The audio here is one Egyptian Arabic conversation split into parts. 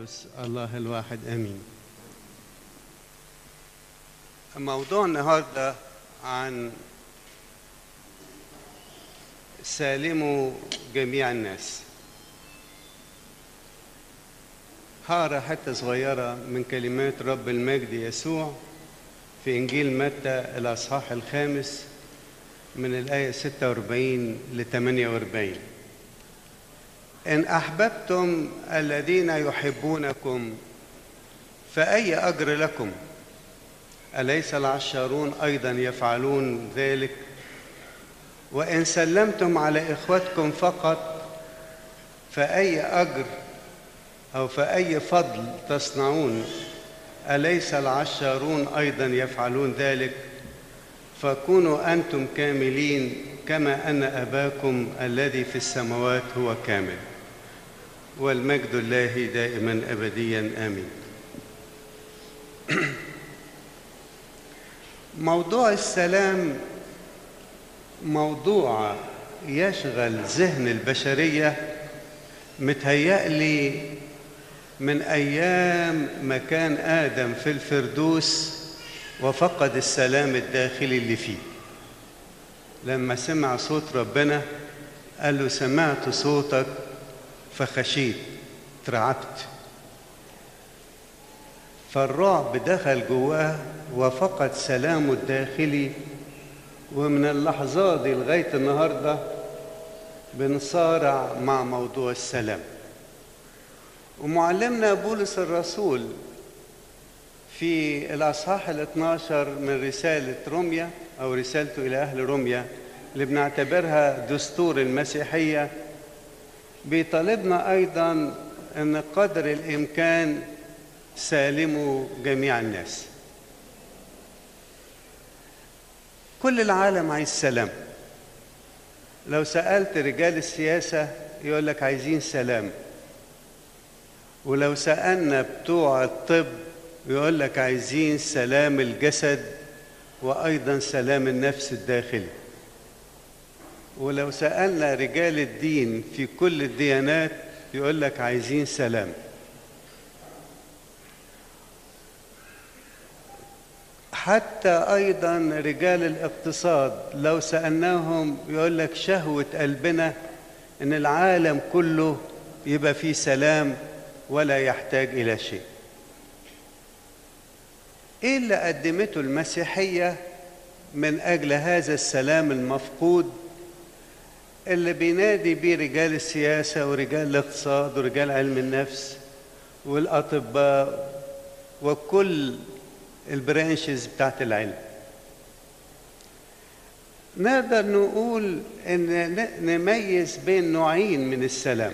القدس الله الواحد امين موضوع النهارده عن سالموا جميع الناس هقرا حته صغيره من كلمات رب المجد يسوع في انجيل متى الاصحاح الخامس من الايه 46 ل 48 ان احببتم الذين يحبونكم فاي اجر لكم اليس العشارون ايضا يفعلون ذلك وان سلمتم على اخوتكم فقط فاي اجر او فاي فضل تصنعون اليس العشارون ايضا يفعلون ذلك فكونوا انتم كاملين كما ان اباكم الذي في السماوات هو كامل والمجد الله دائما ابديا امين موضوع السلام موضوع يشغل ذهن البشريه متهيألي من ايام ما كان ادم في الفردوس وفقد السلام الداخلي اللي فيه لما سمع صوت ربنا قال له سمعت صوتك فخشيت اترعبت فالرعب دخل جواه وفقد سلامه الداخلي ومن اللحظات دي لغايه النهارده بنصارع مع موضوع السلام ومعلمنا بولس الرسول في الأصحاح ال 12 من رسالة روميا أو رسالته إلى أهل روميا اللي بنعتبرها دستور المسيحية بيطالبنا أيضا أن قدر الإمكان سالموا جميع الناس كل العالم عايز سلام لو سألت رجال السياسة يقول لك عايزين سلام ولو سألنا بتوع الطب يقول لك عايزين سلام الجسد وأيضا سلام النفس الداخلي ولو سألنا رجال الدين في كل الديانات يقول لك عايزين سلام حتى أيضا رجال الاقتصاد لو سألناهم يقول لك شهوة قلبنا إن العالم كله يبقى فيه سلام ولا يحتاج إلى شيء ايه اللي قدمته المسيحيه من اجل هذا السلام المفقود اللي بينادي بيه رجال السياسه ورجال الاقتصاد ورجال علم النفس والاطباء وكل البرانشز بتاعت العلم نقدر نقول ان نميز بين نوعين من السلام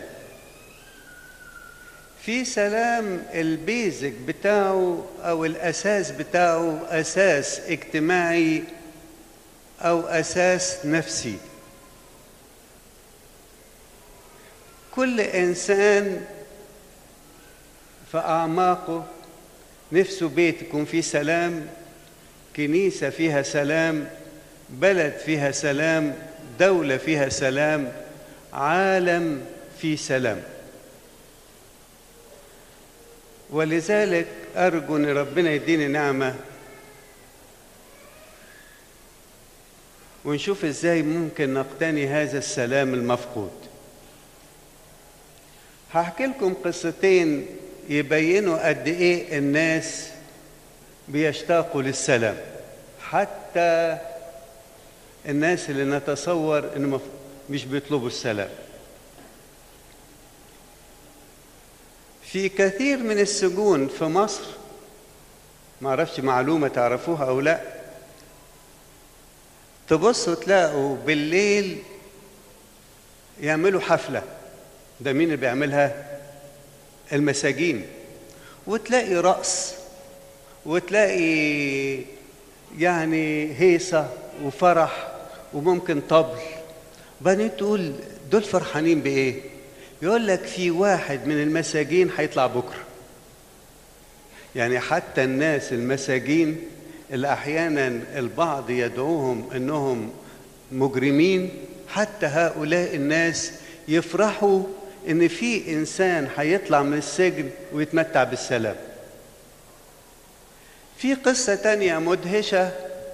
في سلام البيزك بتاعه او الاساس بتاعه اساس اجتماعي او اساس نفسي كل انسان في اعماقه نفسه بيت يكون فيه سلام كنيسه فيها سلام بلد فيها سلام دوله فيها سلام عالم فيه سلام ولذلك أرجو أن ربنا يديني نعمة ونشوف إزاي ممكن نقتني هذا السلام المفقود هحكي لكم قصتين يبينوا قد إيه الناس بيشتاقوا للسلام حتى الناس اللي نتصور إنه مش بيطلبوا السلام في كثير من السجون في مصر ما اعرفش معلومة تعرفوها أو لا تبصوا تلاقوا بالليل يعملوا حفلة ده مين اللي بيعملها المساجين وتلاقي رقص وتلاقي يعني هيصة وفرح وممكن طبل بعدين تقول دول فرحانين بإيه؟ يقول لك في واحد من المساجين هيطلع بكره يعني حتى الناس المساجين اللي احيانا البعض يدعوهم انهم مجرمين حتى هؤلاء الناس يفرحوا ان في انسان هيطلع من السجن ويتمتع بالسلام في قصة تانية مدهشة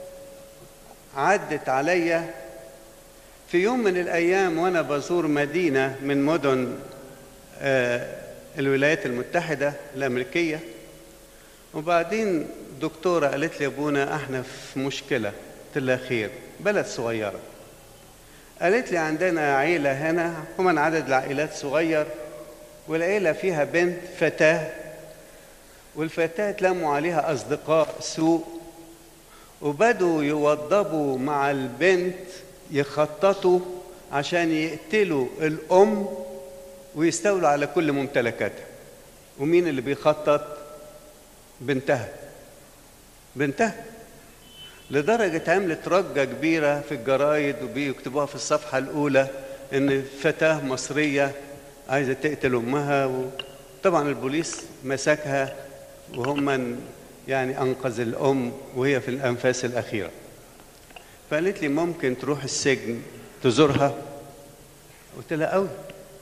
عدت عليا في يوم من الأيام وأنا بزور مدينة من مدن آه الولايات المتحدة الأمريكية وبعدين دكتورة قالت لي يا ابونا احنا في مشكلة قلت لها خير بلد صغيرة قالت لي عندنا عيلة هنا هم عدد العائلات صغير والعيلة فيها بنت فتاة والفتاة تلموا عليها أصدقاء سوء وبدوا يوضبوا مع البنت يخططوا عشان يقتلوا الأم ويستولوا على كل ممتلكاتها ومين اللي بيخطط بنتها بنتها لدرجة عملت رجة كبيرة في الجرايد وبيكتبوها في الصفحة الأولى إن فتاة مصرية عايزة تقتل أمها وطبعا البوليس مسكها وهم من يعني أنقذ الأم وهي في الأنفاس الأخيرة فقالت لي ممكن تروح السجن تزورها قلت لها أوي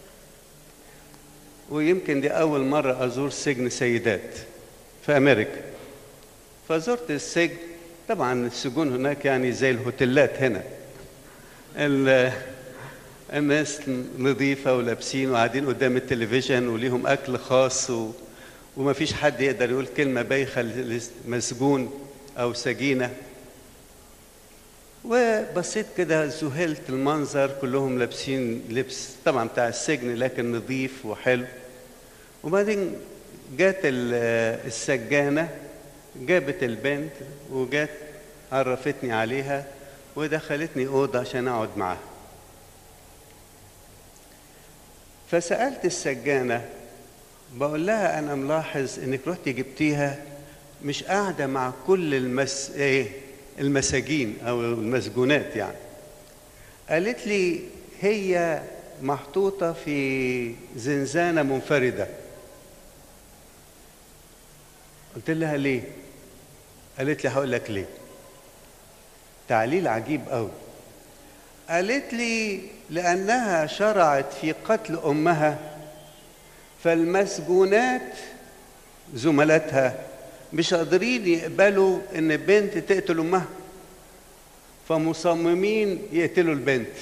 ويمكن دي أول مرة أزور سجن سيدات في أمريكا فزرت السجن طبعا السجون هناك يعني زي الهوتيلات هنا الناس نظيفة ولابسين وقاعدين قدام التلفزيون وليهم أكل خاص و... وما فيش حد يقدر يقول كلمة بايخة لمسجون أو سجينة وبصيت كده ذهلت المنظر كلهم لابسين لبس طبعا بتاع السجن لكن نظيف وحلو وبعدين جات السجانة جابت البنت وجات عرفتني عليها ودخلتني أوضة عشان أقعد معاها فسألت السجانة بقول لها أنا ملاحظ إنك رحتي جبتيها مش قاعدة مع كل المس... إيه المساجين أو المسجونات يعني قالت لي هي محطوطة في زنزانة منفردة قلت لها ليه قالت لي هقول لك ليه تعليل عجيب قوي قالت لي لانها شرعت في قتل امها فالمسجونات زملاتها مش قادرين يقبلوا ان بنت تقتل امها فمصممين يقتلوا البنت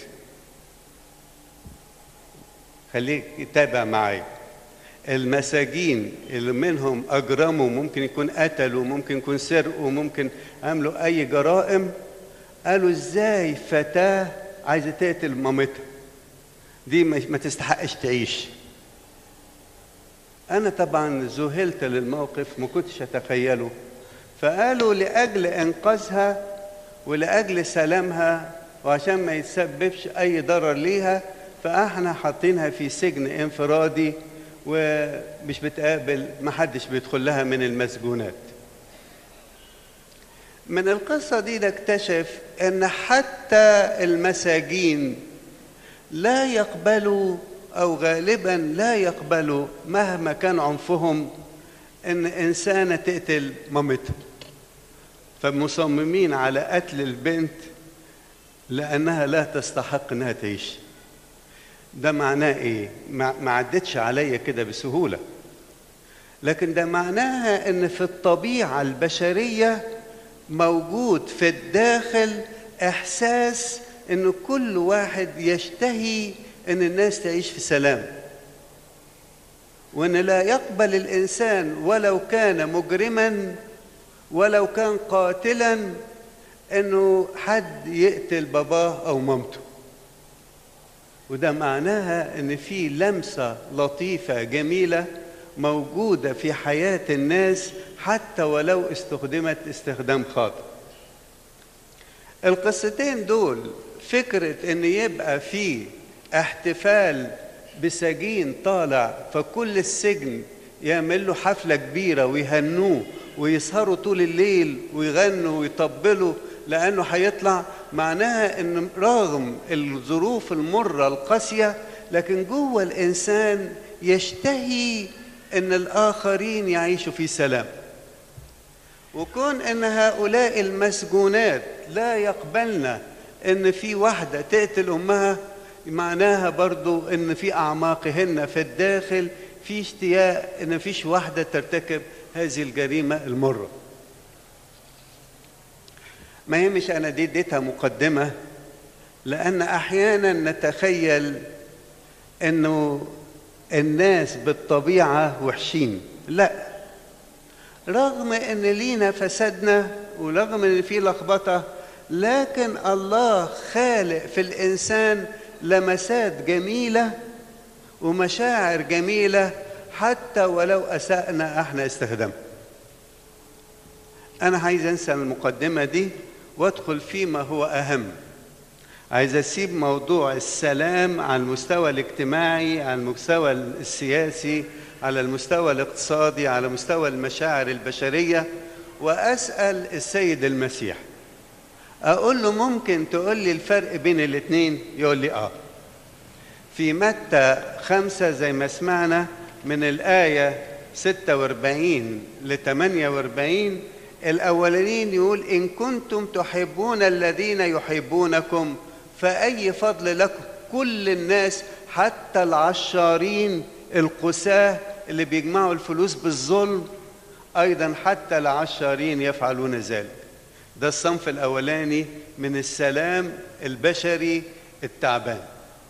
خليك تتابع معايا المساجين اللي منهم اجرموا ممكن يكون قتلوا ممكن يكون سرقوا ممكن عملوا اي جرائم قالوا ازاي فتاه عايزه تقتل مامتها دي ما تستحقش تعيش انا طبعا ذهلت للموقف ما كنتش اتخيله فقالوا لاجل انقاذها ولاجل سلامها وعشان ما يتسببش اي ضرر ليها فاحنا حاطينها في سجن انفرادي ومش بتقابل محدش بيدخل لها من المسجونات من القصة دي نكتشف أن حتى المساجين لا يقبلوا أو غالبا لا يقبلوا مهما كان عنفهم أن إنسانة تقتل مامتها فمصممين على قتل البنت لأنها لا تستحق أنها تعيش ده معناه ايه ما عدتش عليا كده بسهوله لكن ده معناها ان في الطبيعه البشريه موجود في الداخل احساس ان كل واحد يشتهي ان الناس تعيش في سلام وان لا يقبل الانسان ولو كان مجرما ولو كان قاتلا انه حد يقتل باباه او مامته وده معناها ان في لمسه لطيفه جميله موجوده في حياه الناس حتى ولو استخدمت استخدام خاطئ القصتين دول فكره ان يبقى في احتفال بسجين طالع فكل السجن يعمل له حفله كبيره ويهنوه ويسهروا طول الليل ويغنوا ويطبلوا لانه هيطلع معناها ان رغم الظروف المره القاسيه لكن جوه الانسان يشتهي ان الاخرين يعيشوا في سلام وكون ان هؤلاء المسجونات لا يقبلن ان في واحده تقتل امها معناها برضو ان في اعماقهن في الداخل في اشتياق ان مفيش واحده ترتكب هذه الجريمه المره ما يهمش انا دي اديتها مقدمه لان احيانا نتخيل انه الناس بالطبيعه وحشين لا رغم ان لينا فسادنا ورغم ان في لخبطه لكن الله خالق في الانسان لمسات جميله ومشاعر جميله حتى ولو اسانا احنا استخدامها انا عايز انسى المقدمه دي وادخل فيما هو اهم عايز اسيب موضوع السلام على المستوى الاجتماعي على المستوى السياسي على المستوى الاقتصادي على مستوى المشاعر البشريه واسال السيد المسيح اقول له ممكن تقول لي الفرق بين الاثنين يقول لي اه في متى خمسة زي ما سمعنا من الآية 46 ل 48 الأولانيين يقول إن كنتم تحبون الذين يحبونكم فأي فضل لكم كل الناس حتى العشارين القساة اللي بيجمعوا الفلوس بالظلم أيضا حتى العشارين يفعلون ذلك ده الصنف الأولاني من السلام البشري التعبان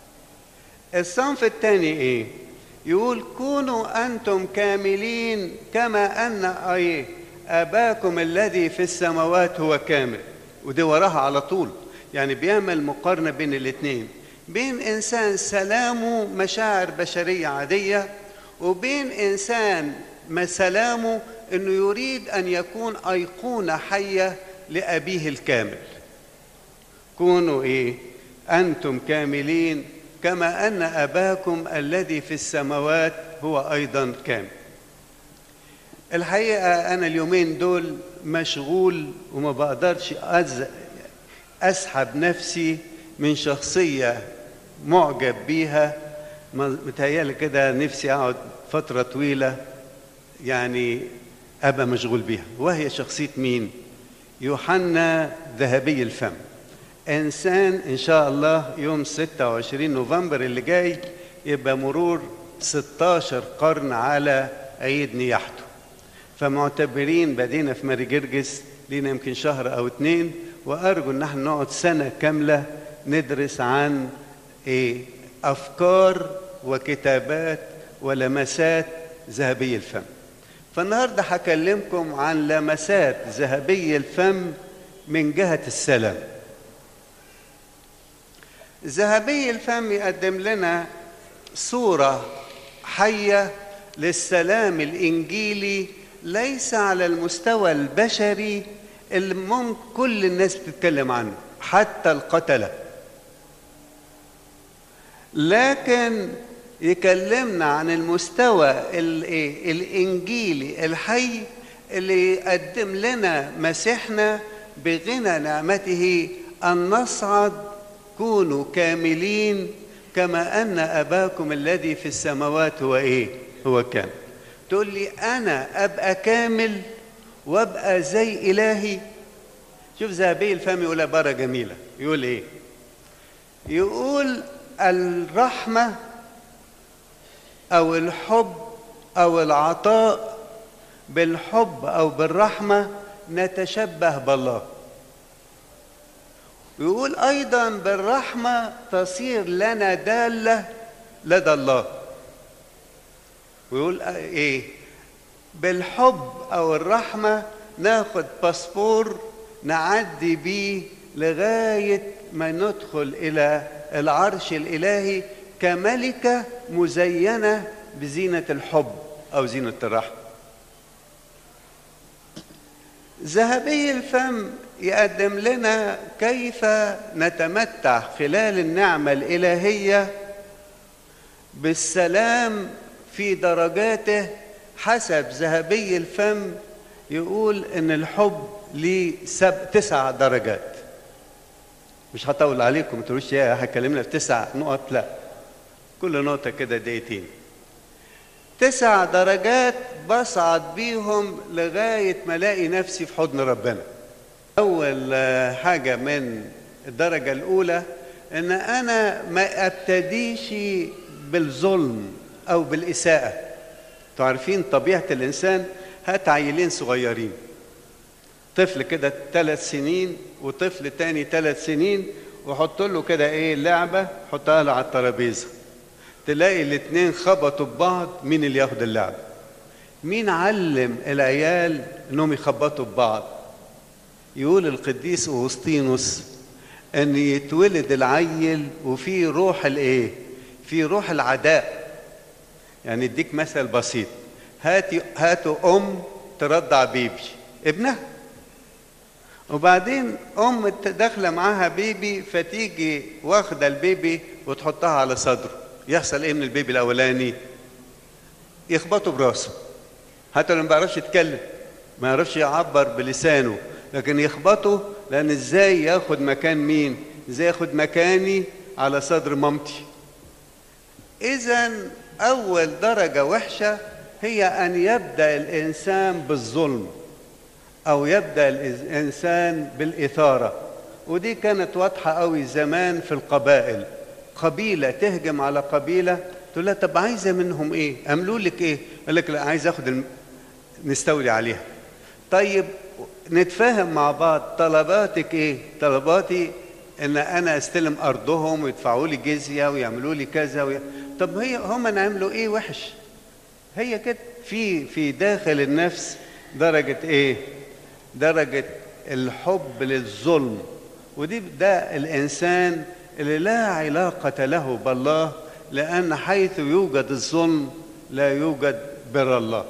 الصنف الثاني ايه يقول كونوا انتم كاملين كما ان ايه اباكم الذي في السماوات هو كامل ودي وراها على طول يعني بيعمل مقارنه بين الاثنين بين انسان سلامه مشاعر بشريه عاديه وبين انسان ما سلامه انه يريد ان يكون ايقونه حيه لابيه الكامل كونوا ايه انتم كاملين كما ان اباكم الذي في السماوات هو ايضا كامل الحقيقه انا اليومين دول مشغول وما بقدرش أز... اسحب نفسي من شخصيه معجب بيها متهيألي كده نفسي اقعد فتره طويله يعني ابقى مشغول بيها وهي شخصيه مين يوحنا ذهبي الفم انسان ان شاء الله يوم 26 نوفمبر اللي جاي يبقى مرور 16 قرن على عيد نياحته فمعتبرين بدينا في ماري جرجس لينا يمكن شهر او اتنين وارجو ان احنا نقعد سنه كامله ندرس عن ايه افكار وكتابات ولمسات ذهبي الفم فالنهارده هكلمكم عن لمسات ذهبي الفم من جهه السلام ذهبي الفم يقدم لنا صورة حية للسلام الإنجيلي ليس على المستوى البشري اللي ممكن كل الناس بتتكلم عنه حتى القتلة لكن يكلمنا عن المستوى الإنجيلي الحي اللي يقدم لنا مسيحنا بغنى نعمته أن نصعد كونوا كاملين كما ان اباكم الذي في السماوات هو ايه هو كامل تقول لي انا ابقى كامل وابقى زي الهي شوف ذهبي الفم يقول عباره جميله يقول ايه يقول الرحمه او الحب او العطاء بالحب او بالرحمه نتشبه بالله ويقول ايضا بالرحمه تصير لنا داله لدى الله ويقول ايه بالحب او الرحمه ناخد باسبور نعدي بيه لغايه ما ندخل الى العرش الالهي كملكه مزينه بزينه الحب او زينه الرحمه ذهبي الفم يقدم لنا كيف نتمتع خلال النعمه الالهيه بالسلام في درجاته حسب ذهبي الفم يقول ان الحب ليه سب تسع درجات مش هطول عليكم ما تقولوش يا هكلمنا في تسع نقط لا كل نقطة كده دقيقتين تسع درجات بصعد بيهم لغاية ما الاقي نفسي في حضن ربنا أول حاجة من الدرجة الأولى ان انا ما ابتديش بالظلم او بالاساءه تعرفين طبيعه الانسان هات عيلين صغيرين طفل كده ثلاث سنين وطفل تاني ثلاث سنين وحط له كده ايه لعبه حطها له على الترابيزه تلاقي الاثنين خبطوا ببعض مين اللي ياخد اللعبه مين علم العيال انهم يخبطوا ببعض يقول القديس اوسطينوس ان يتولد العيل وفي روح الايه في روح العداء يعني اديك مثل بسيط هاتي هاتوا ام ترضع بيبي ابنها وبعدين ام داخله معاها بيبي فتيجي واخده البيبي وتحطها على صدره يحصل ايه من البيبي الاولاني يخبطه براسه حتى لو ما بيعرفش يتكلم ما يعرفش يعبر بلسانه لكن يخبطه لان ازاي ياخد مكان مين ازاي ياخد مكاني على صدر مامتي اذا اول درجه وحشه هي ان يبدا الانسان بالظلم او يبدا الانسان بالاثاره ودي كانت واضحه قوي زمان في القبائل قبيله تهجم على قبيله تقول لها طب عايزه منهم ايه عملوا لك ايه قال لك لا عايز اخد الم... نستولي عليها طيب نتفاهم مع بعض طلباتك ايه طلباتي ان انا استلم ارضهم ويدفعوا لي جزيه ويعملوا لي كذا وي... طب هي هم نعملوا ايه وحش هي كده في في داخل النفس درجه ايه درجه الحب للظلم ودي ده الانسان اللي لا علاقه له بالله لان حيث يوجد الظلم لا يوجد بر الله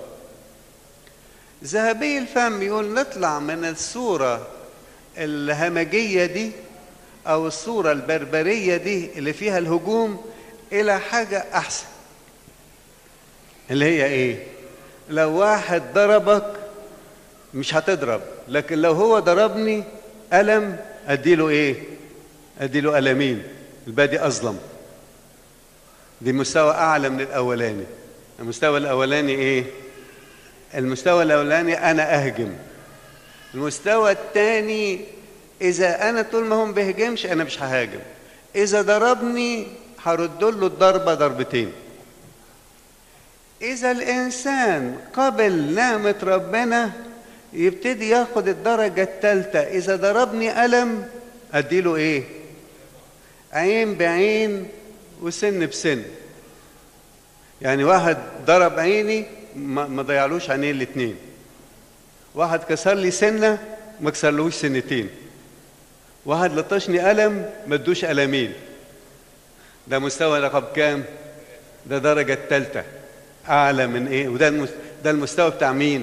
ذهبي الفم يقول نطلع من الصورة الهمجية دي أو الصورة البربرية دي اللي فيها الهجوم إلى حاجة أحسن اللي هي إيه؟ لو واحد ضربك مش هتضرب لكن لو هو ضربني ألم أديله إيه؟ أديله ألمين البادي أظلم دي مستوى أعلى من الأولاني المستوى الأولاني إيه؟ المستوى الاولاني انا اهجم المستوى الثاني اذا انا طول ما هو ما بيهجمش انا مش ههاجم اذا ضربني هرد له الضربه ضربتين اذا الانسان قبل نعمه ربنا يبتدي ياخد الدرجه الثالثه اذا ضربني الم اديله ايه عين بعين وسن بسن يعني واحد ضرب عيني ما, ما ضيعلوش عينين الاثنين واحد كسر لي سنه ما كسرلوش سنتين واحد لطشني قلم ما ادوش قلمين ده مستوى رقم كام ده درجة الثالثة أعلى من إيه وده المس... ده المستوى بتاع مين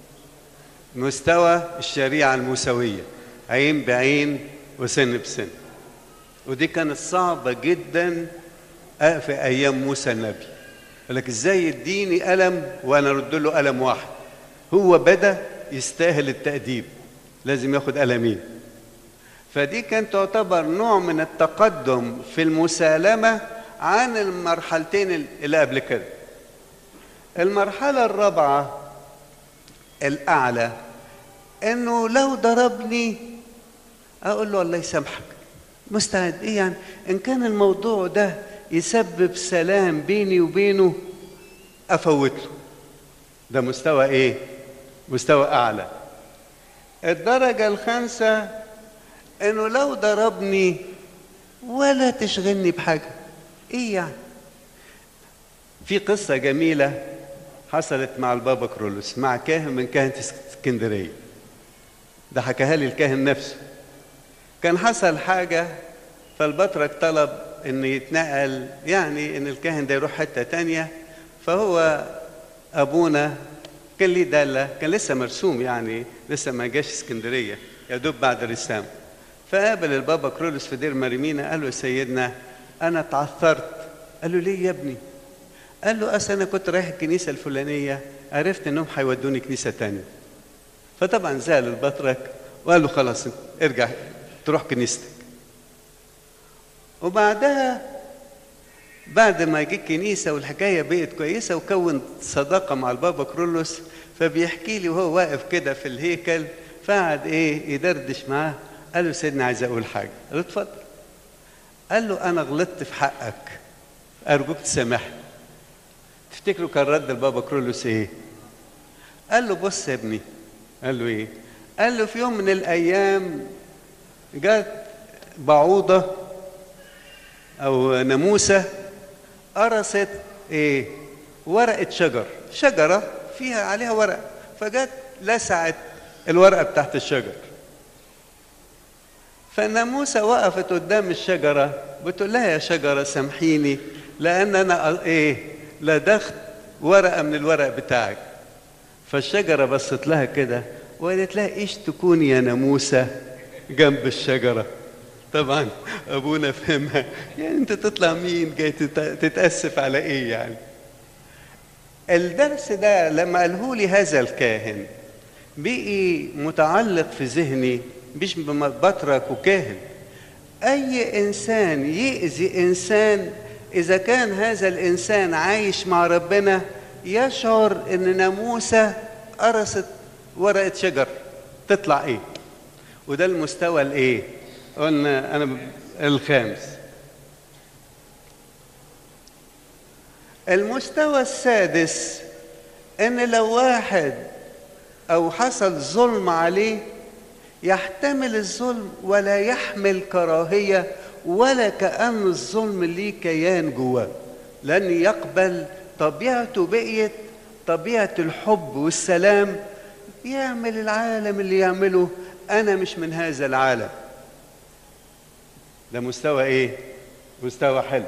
مستوى الشريعة الموسوية عين بعين وسن بسن ودي كانت صعبة جدا في أيام موسى النبي قال لك ازاي يديني ألم وأنا أرد له ألم واحد هو بدأ يستاهل التأديب لازم ياخد ألمين فدي كانت تعتبر نوع من التقدم في المسالمة عن المرحلتين اللي قبل كده المرحلة الرابعة الأعلى إنه لو ضربني أقول له الله يسامحك مستعد إيه يعني إن كان الموضوع ده يسبب سلام بيني وبينه أفوت له ده مستوى إيه؟ مستوى أعلى الدرجة الخامسة إنه لو ضربني ولا تشغلني بحاجة إيه يعني؟ في قصة جميلة حصلت مع البابا كرولوس مع كاهن من كهنة اسكندرية ده حكاها لي الكاهن نفسه كان حصل حاجة فالبطرك طلب ان يتنقل يعني ان الكاهن ده يروح حتة تانية فهو ابونا كان ليه دالة كان لسه مرسوم يعني لسه ما جاش اسكندرية يا دوب بعد الرسام فقابل البابا كرولوس في دير مريمينا قال له سيدنا انا اتعثرت قال له ليه يا ابني قال له اصل انا كنت رايح الكنيسة الفلانية عرفت انهم هيودوني كنيسة تانية فطبعا زعل البطرك وقال له خلاص ارجع تروح كنيستك وبعدها بعد ما جه الكنيسة والحكاية بقت كويسة وكون صداقة مع البابا كرولوس فبيحكي لي وهو واقف كده في الهيكل فقعد ايه يدردش معاه قال له سيدنا عايز اقول حاجة قال له اتفضل قال له انا غلطت في حقك ارجوك تسامحني تفتكروا كان رد البابا كرولوس ايه قال له بص يا ابني قال له ايه قال له في يوم من الايام جت بعوضه او ناموسه قرصت ايه ورقه شجر شجره فيها عليها ورقه فجت لسعت الورقه بتاعت الشجر فالناموسه وقفت قدام الشجره بتقول لها يا شجره سامحيني لان انا ايه لدغت ورقه من الورق بتاعك فالشجره بصت لها كده وقالت لها ايش تكوني يا ناموسه جنب الشجره طبعا ابونا فهمها يعني انت تطلع مين جاي تتاسف على ايه يعني الدرس ده لما قاله لي هذا الكاهن بقي متعلق في ذهني مش بترك وكاهن اي انسان يأذي انسان اذا كان هذا الانسان عايش مع ربنا يشعر ان ناموسه قرصت ورقه شجر تطلع ايه وده المستوى الايه قلنا انا الخامس المستوى السادس ان لو واحد او حصل ظلم عليه يحتمل الظلم ولا يحمل كراهيه ولا كأن الظلم ليه كيان جواه لن يقبل طبيعته بقيت طبيعة الحب والسلام يعمل العالم اللي يعمله أنا مش من هذا العالم ده مستوى إيه؟ مستوى حلو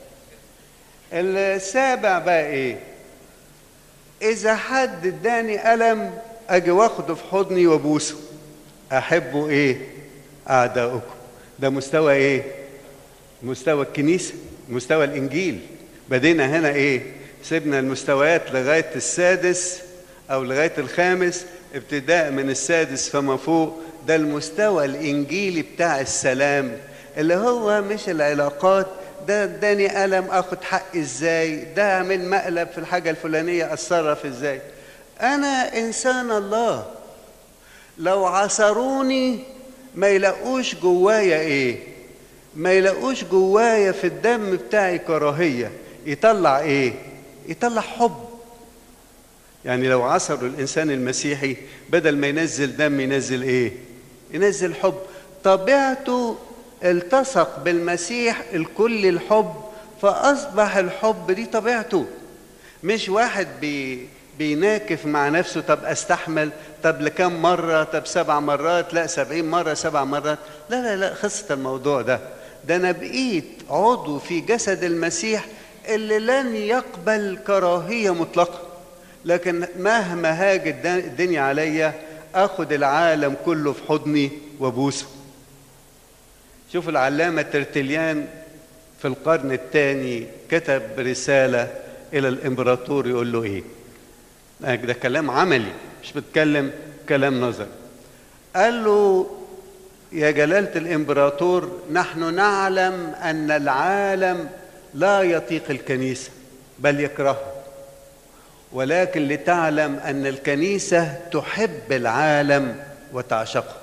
السابع بقى إيه؟ إذا حد اداني ألم أجي واخده في حضني وابوسه أحبه إيه؟ أعداؤكم ده مستوى إيه؟ مستوى الكنيسة مستوى الإنجيل بدينا هنا إيه سيبنا المستويات لغاية السادس أو لغاية الخامس ابتداء من السادس فما فوق ده المستوى الإنجيلي بتاع السلام اللي هو مش العلاقات ده اداني ألم أخد حقي إزاي ده أعمل مقلب في الحاجة الفلانية أتصرف إزاي أنا إنسان الله لو عصروني ما يلاقوش جوايا إيه ما يلاقوش جوايا في الدم بتاعي كراهية يطلع ايه يطلع حب يعني لو عصروا الانسان المسيحي بدل ما ينزل دم ينزل ايه ينزل حب طبيعته التصق بالمسيح الكل الحب فاصبح الحب دي طبيعته مش واحد بي بيناكف مع نفسه طب استحمل طب لكم مرة طب سبع مرات لا سبعين مرة سبع مرات لا لا لا خلصت الموضوع ده ده انا بقيت عضو في جسد المسيح اللي لن يقبل كراهيه مطلقه لكن مهما هاج الدنيا عليا اخد العالم كله في حضني وابوسه شوف العلامه ترتليان في القرن الثاني كتب رساله الى الامبراطور يقول له ايه ده كلام عملي مش بتكلم كلام نظري قال له يا جلالة الإمبراطور نحن نعلم أن العالم لا يطيق الكنيسة بل يكرهها ولكن لتعلم أن الكنيسة تحب العالم وتعشقه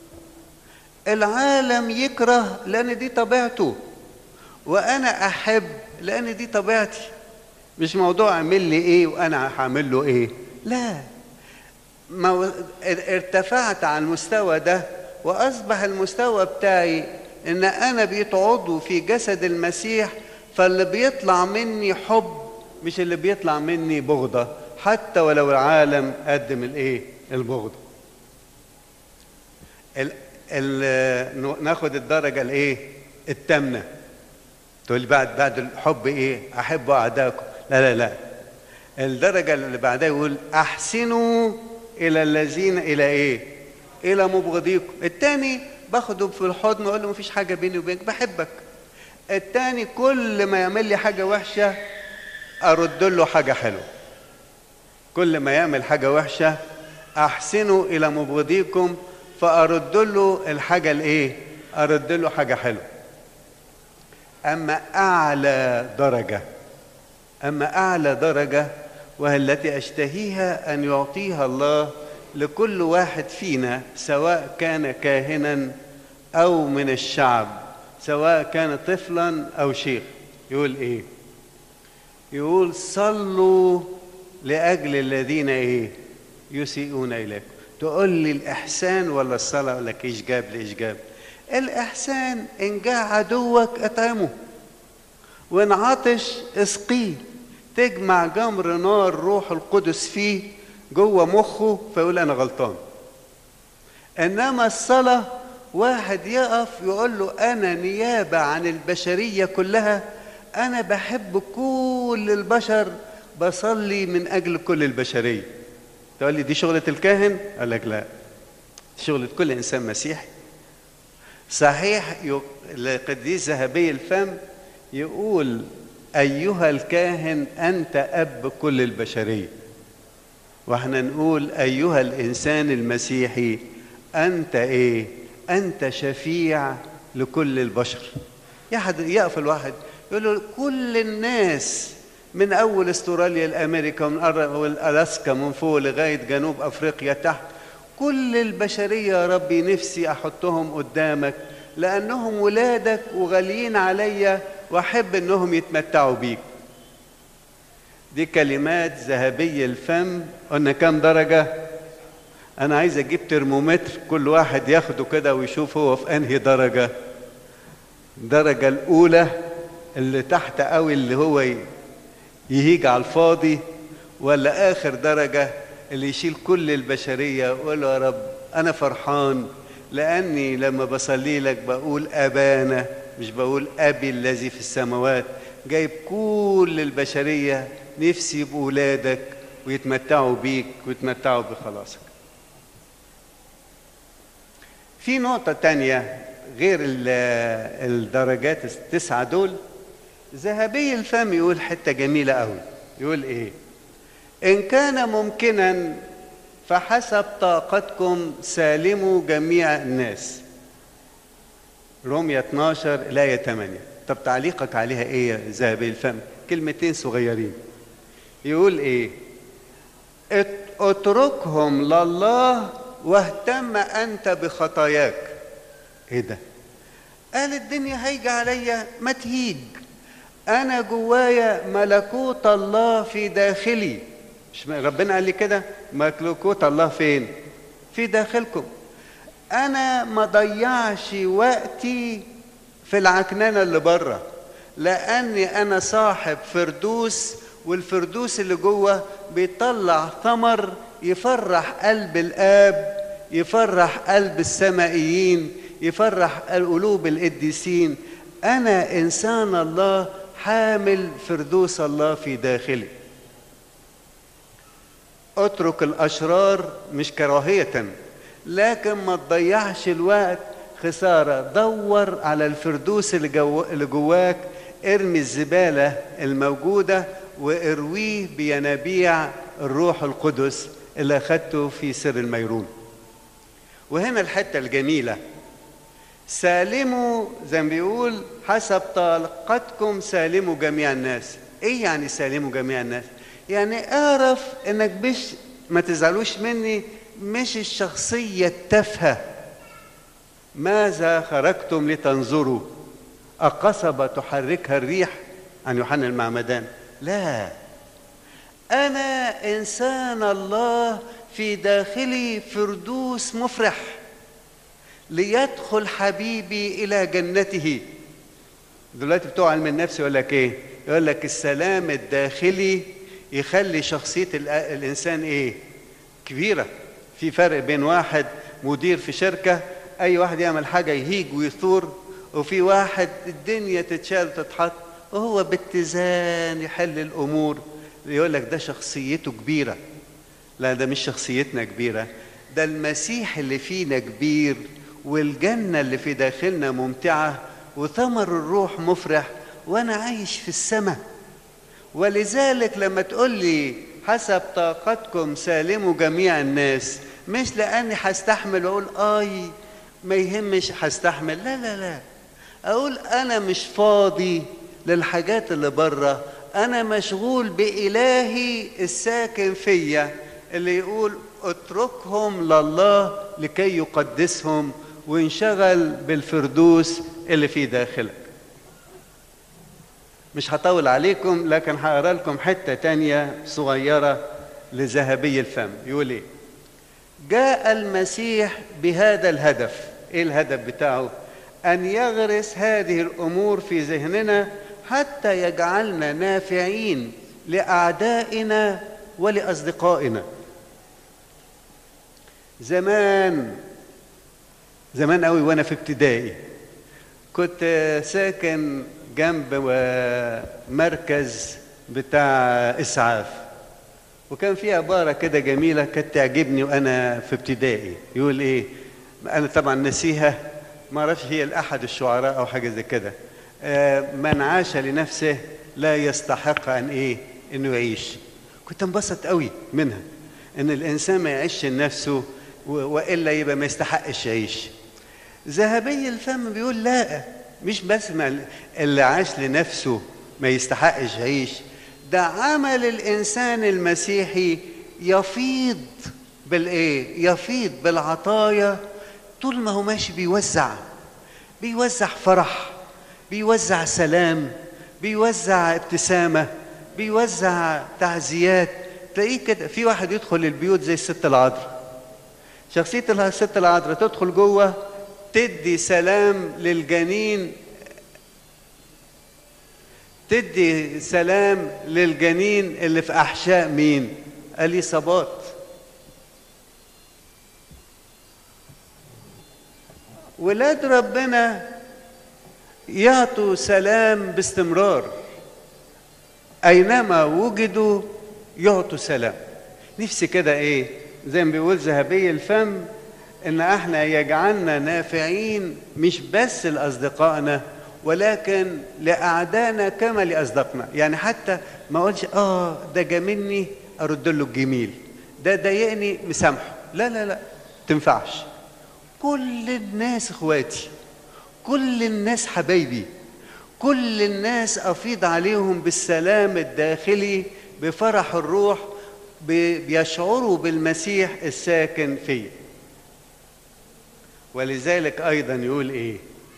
العالم يكره لأن دي طبيعته وأنا أحب لأن دي طبيعتي مش موضوع اعمل لي ايه وانا هعمل له ايه لا ما ارتفعت على المستوى ده واصبح المستوى بتاعي ان انا بقيت عضو في جسد المسيح فاللي بيطلع مني حب مش اللي بيطلع مني بغضة حتى ولو العالم قدم الايه البغضة ال ال ناخد الدرجة الايه التامنة تقول بعد بعد الحب ايه احب اعدائكم لا لا لا الدرجة اللي بعدها يقول احسنوا الى الذين الى ايه الى مبغضيكم التاني باخده في الحضن واقول له مفيش حاجه بيني وبينك بحبك التاني كل ما يعمل لي حاجه وحشه ارد له حاجه حلوه كل ما يعمل حاجه وحشه احسنوا الى مبغضيكم فارد له الحاجه الايه ارد له حاجه حلوه اما اعلى درجه اما اعلى درجه وهي التي اشتهيها ان يعطيها الله لكل واحد فينا سواء كان كاهنا او من الشعب سواء كان طفلا او شيخ يقول ايه يقول صلوا لاجل الذين ايه يسيئون اليكم تقول لي الاحسان ولا الصلاه اقول لك ايش جاب ليش جاب الاحسان ان جاء عدوك اطعمه وان عطش اسقيه تجمع جمر نار روح القدس فيه جوه مخه فيقول انا غلطان انما الصلاه واحد يقف يقول له انا نيابه عن البشريه كلها انا بحب كل البشر بصلي من اجل كل البشريه تقول لي دي شغله الكاهن قال لك لا دي شغله كل انسان مسيحي صحيح القديس ذهبي الفم يقول ايها الكاهن انت اب كل البشريه واحنا نقول ايها الانسان المسيحي انت ايه انت شفيع لكل البشر يحد يقف الواحد يقول له كل الناس من اول استراليا لامريكا ومن الاسكا من فوق لغايه جنوب افريقيا تحت كل البشريه يا ربي نفسي احطهم قدامك لانهم ولادك وغاليين عليا واحب انهم يتمتعوا بيك دي كلمات ذهبي الفم قلنا كام درجه انا عايز اجيب ترمومتر كل واحد ياخده كده ويشوف هو في انهي درجه الدرجه الاولى اللي تحت قوي اللي هو يهيج على الفاضي ولا اخر درجه اللي يشيل كل البشريه ويقول يا رب انا فرحان لاني لما بصلي لك بقول ابانا مش بقول ابي الذي في السماوات جايب كل البشريه نفسي يبقوا ولادك ويتمتعوا بيك ويتمتعوا بخلاصك في نقطة تانية غير الدرجات التسعة دول ذهبي الفم يقول حتة جميلة قوي يقول ايه إن كان ممكنا فحسب طاقتكم سالموا جميع الناس رومية 12 الآية 8 طب تعليقك عليها ايه يا ذهبي الفم كلمتين صغيرين يقول ايه اتركهم لله واهتم انت بخطاياك ايه ده قال الدنيا هيجي عليا ما تهيج انا جوايا ملكوت الله في داخلي مش ربنا قال لي كده ملكوت الله فين في داخلكم انا ما ضيعش وقتي في العكنانه اللي بره لاني انا صاحب فردوس والفردوس اللي جوه بيطلع ثمر يفرح قلب الاب يفرح قلب السمائيين يفرح قلوب القديسين انا انسان الله حامل فردوس الله في داخلي اترك الاشرار مش كراهيه لكن ما تضيعش الوقت خساره دور على الفردوس اللي, جو اللي جواك ارمي الزباله الموجوده وارويه بينابيع الروح القدس اللي اخدته في سر الميرون وهنا الحته الجميله سالموا زي ما بيقول حسب طاقتكم سالموا جميع الناس ايه يعني سالموا جميع الناس يعني اعرف انك مش ما تزعلوش مني مش الشخصيه التافهه ماذا خرجتم لتنظروا أقصبة تحركها الريح عن يوحنا المعمدان لا أنا إنسان الله في داخلي فردوس مفرح ليدخل حبيبي إلى جنته دلوقتي بتوع علم النفس يقول لك إيه؟ يقول لك السلام الداخلي يخلي شخصية الإنسان إيه؟ كبيرة في فرق بين واحد مدير في شركة أي واحد يعمل حاجة يهيج ويثور وفي واحد الدنيا تتشال وتتحط وهو باتزان يحل الامور يقول لك ده شخصيته كبيره لا ده مش شخصيتنا كبيره ده المسيح اللي فينا كبير والجنه اللي في داخلنا ممتعه وثمر الروح مفرح وانا عايش في السماء ولذلك لما تقول لي حسب طاقتكم سالموا جميع الناس مش لاني هستحمل واقول اي ما يهمش هستحمل لا لا لا اقول انا مش فاضي للحاجات اللي بره انا مشغول بالهي الساكن فيا اللي يقول اتركهم لله لكي يقدسهم وانشغل بالفردوس اللي في داخلك مش هطول عليكم لكن هقرا لكم حته تانية صغيره لذهبي الفم يقول ايه جاء المسيح بهذا الهدف ايه الهدف بتاعه ان يغرس هذه الامور في ذهننا حتى يجعلنا نافعين لاعدائنا ولاصدقائنا زمان زمان قوي وانا في ابتدائي كنت ساكن جنب مركز بتاع اسعاف وكان في عباره كده جميله كانت تعجبني وانا في ابتدائي يقول ايه انا طبعا نسيها ما اعرفش هي لاحد الشعراء او حاجه زي كده من عاش لنفسه لا يستحق ان ايه انه يعيش كنت انبسط قوي منها ان الانسان ما يعيش لنفسه والا يبقى ما يستحقش يعيش ذهبي الفم بيقول لا مش بس ما اللي عاش لنفسه ما يستحقش يعيش ده عمل الانسان المسيحي يفيض بالايه يفيض بالعطايا طول ما هو ماشي بيوزع بيوزع فرح بيوزع سلام بيوزع ابتسامه بيوزع تعزيات تلاقيه كده في واحد يدخل البيوت زي الست العذراء شخصيه الست العذراء تدخل جوه تدي سلام للجنين تدي سلام للجنين اللي في احشاء مين اليصابات ولاد ربنا يعطوا سلام باستمرار اينما وجدوا يعطوا سلام نفسي كده ايه زي ما بيقول ذهبي الفم ان احنا يجعلنا نافعين مش بس لاصدقائنا ولكن لاعدائنا كما لاصدقائنا يعني حتى ما اقولش اه ده جاملني ارد له الجميل ده ضايقني مسامحه لا لا لا تنفعش كل الناس اخواتي كل الناس حبايبي كل الناس افيض عليهم بالسلام الداخلي بفرح الروح بيشعروا بالمسيح الساكن فيه ولذلك ايضا يقول ايه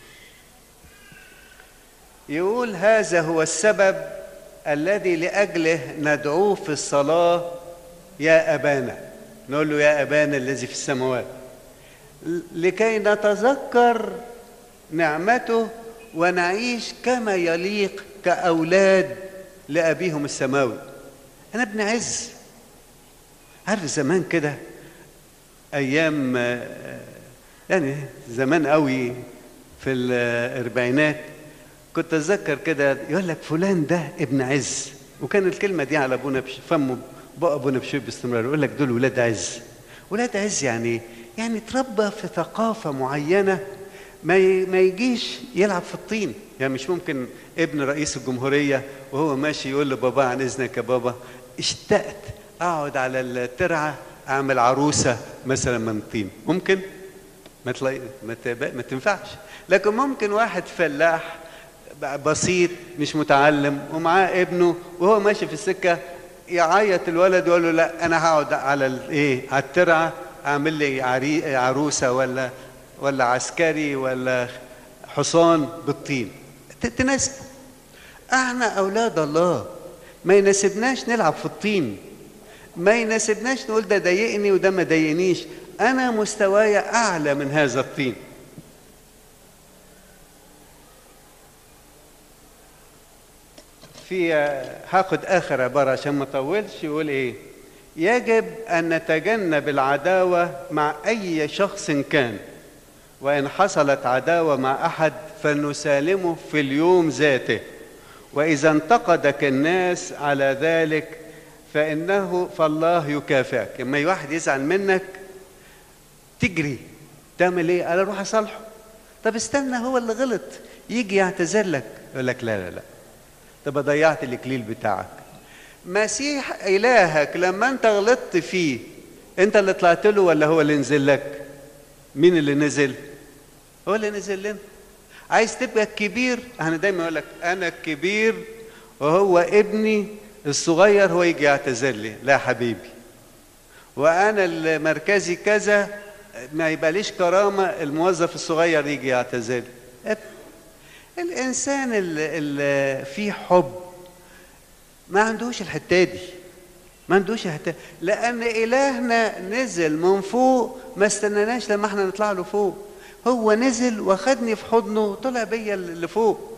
يقول هذا هو السبب الذي لاجله ندعوه في الصلاه يا ابانا نقول له يا ابانا الذي في السماوات لكي نتذكر نعمته ونعيش كما يليق كاولاد لابيهم السماوي انا ابن عز عارف زمان كده ايام يعني زمان قوي في الاربعينات كنت اتذكر كده يقول لك فلان ده ابن عز وكان الكلمه دي على ابونا بش... فمه بقى ابونا بشوي باستمرار يقول لك دول ولاد عز ولاد عز يعني يعني اتربى في ثقافه معينه ما ي... ما يجيش يلعب في الطين يعني مش ممكن ابن رئيس الجمهوريه وهو ماشي يقول لبابا عن اذنك يا بابا اشتقت اقعد على الترعه اعمل عروسه مثلا من طين ممكن ما تلاقي ما, تب... ما تنفعش لكن ممكن واحد فلاح بسيط مش متعلم ومعاه ابنه وهو ماشي في السكه يعيط الولد يقول له لا انا هقعد على الايه على الترعه اعمل لي عري... عروسه ولا ولا عسكري ولا حصان بالطين تناسب احنا اولاد الله ما يناسبناش نلعب في الطين ما يناسبناش نقول ده ضايقني وده ما ضايقنيش انا مستواي اعلى من هذا الطين في هاخد اخر عباره عشان ما اطولش يقول ايه يجب ان نتجنب العداوه مع اي شخص كان وان حصلت عداوه مع احد فلنسالمه في اليوم ذاته واذا انتقدك الناس على ذلك فانه فالله يكافئك لما واحد يزعل منك تجري تعمل ايه انا اروح اصالحه طب استنى هو اللي غلط يجي يعتذر لك يقول لك لا لا لا طب ضيعت الاكليل بتاعك مسيح الهك لما انت غلطت فيه انت اللي طلعت له ولا هو اللي نزل لك مين اللي نزل هو اللي نزل لنا عايز تبقى الكبير انا دايما اقول لك انا الكبير وهو ابني الصغير هو يجي يعتذر لي لا حبيبي وانا المركزي كذا ما يبقاليش كرامه الموظف الصغير يجي يعتذر لي الانسان اللي فيه حب ما عندوش الحته دي ما عندوش الحته لان الهنا نزل من فوق ما استناناش لما احنا نطلع له فوق هو نزل واخدني في حضنه وطلع بيا لفوق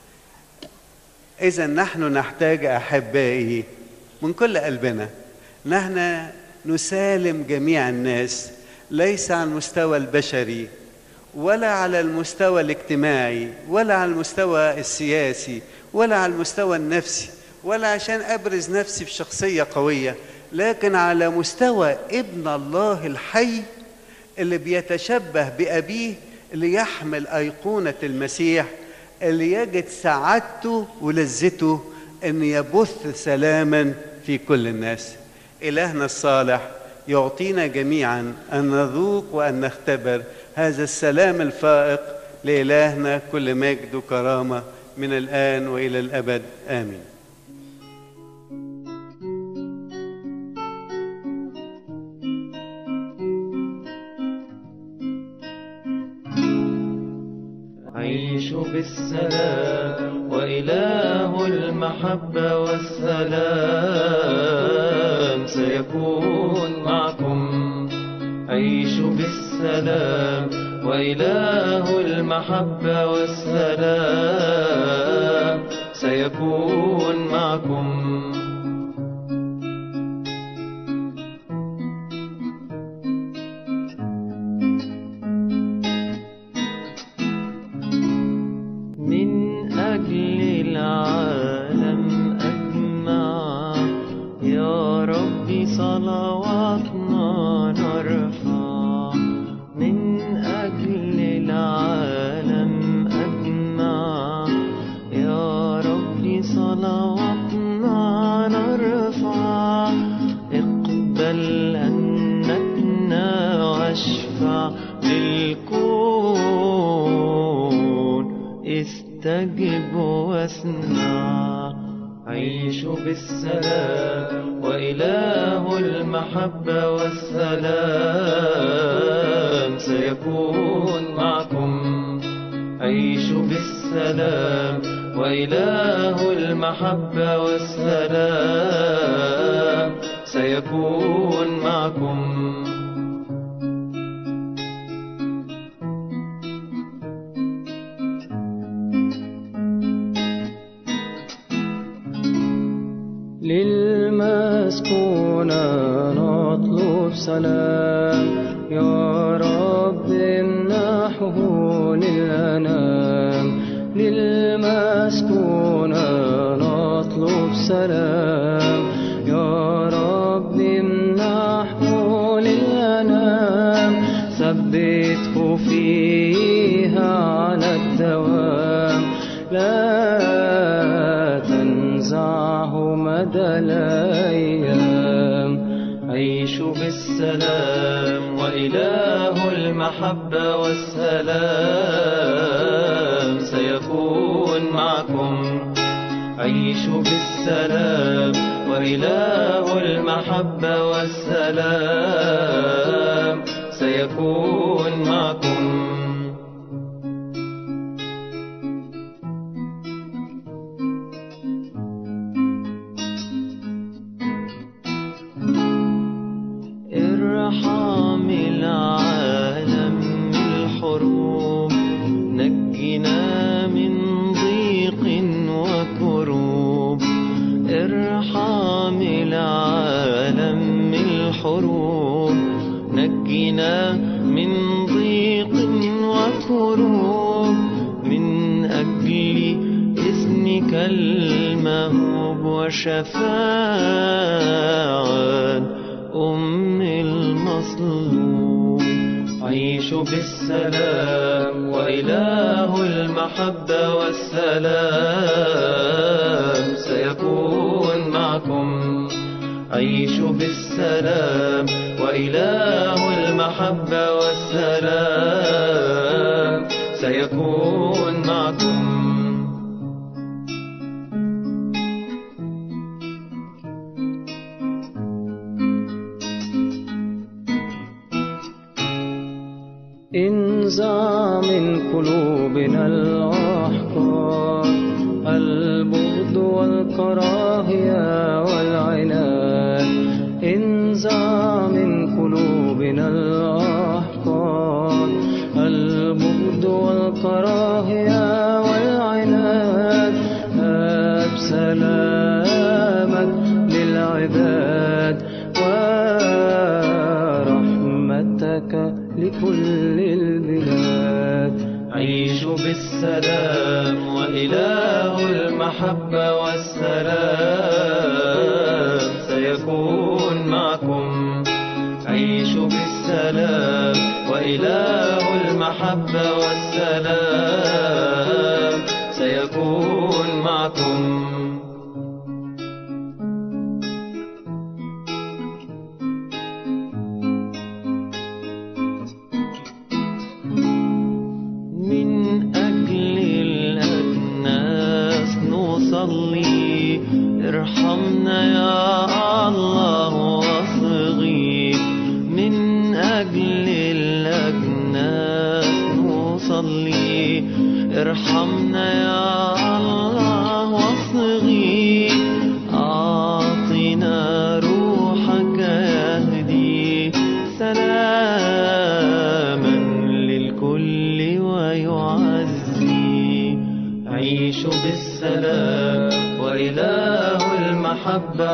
اذا نحن نحتاج احبائي من كل قلبنا نحن نسالم جميع الناس ليس على المستوى البشري ولا على المستوى الاجتماعي ولا على المستوى السياسي ولا على المستوى النفسي ولا عشان ابرز نفسي بشخصيه قويه لكن على مستوى ابن الله الحي اللي بيتشبه بابيه اللي يحمل ايقونه المسيح اللي يجد سعادته ولذته ان يبث سلاما في كل الناس الهنا الصالح يعطينا جميعا ان نذوق وان نختبر هذا السلام الفائق لالهنا كل مجد وكرامه من الان والى الابد امين عيشوا بالسلام وإله المحبة والسلام سيكون معكم عيشوا بالسلام وإله المحبة والسلام سيكون معكم من أجل العالم أجمع يا ربي صلواتنا نرفع من أجل العالم أجمع يا ربي صلواتنا نرفع اقبل أنتنا واشفع للكون استجب واسمع عيشوا بالسلام وإله المحبة والسلام سيكون معكم عيشوا بالسلام وإله المحبة والسلام سيكون معكم للمسكونة نطلب سلام يا رب امنحه للأنام للمسكونة نطلب سلام يا رب امنحه للأنام ثبته فيها على الدوام لا تنزعه مدى الأيام عيشوا بالسلام وإله المحبة والسلام سيكون معكم عيشوا بالسلام وإله المحبة والسلام سيكون معكم ارحم العالم من الحروب نجنا من ضيق وكروب ارحم العالم من الحروب نجنا من ضيق وكروب من أجل اسمك المهوب وشفاعة أم المصلوب عيشوا بالسلام وإله المحبة والسلام سيكون معكم عيشوا بالسلام وإله المحبة والسلام سيكون معكم انزع من قلوبنا الأحقاد البغض والكراهية والعناد انزع من قلوبنا الأحقاد البغض والكراهية والعناد هب سلامك للعباد ورحمتك لكل البلاد عيشوا بالسلام وإله المحبة والسلام سيكون معكم عيشوا بالسلام وإله المحبة والسلام سيكون معكم من أجل الأجناس نصلي ارحمنا يا الله واصغي من أجل الأجناس نصلي ارحمنا يا الله واصغي أعطنا روحك يهدي سلاما للكل ويعزي عيشوا بالسلام وإله المحبة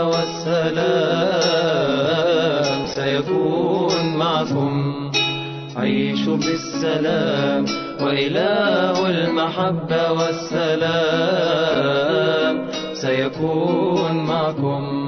والسلام سيكون معكم عيشوا بالسلام وإله المحبة والسلام سيكون معكم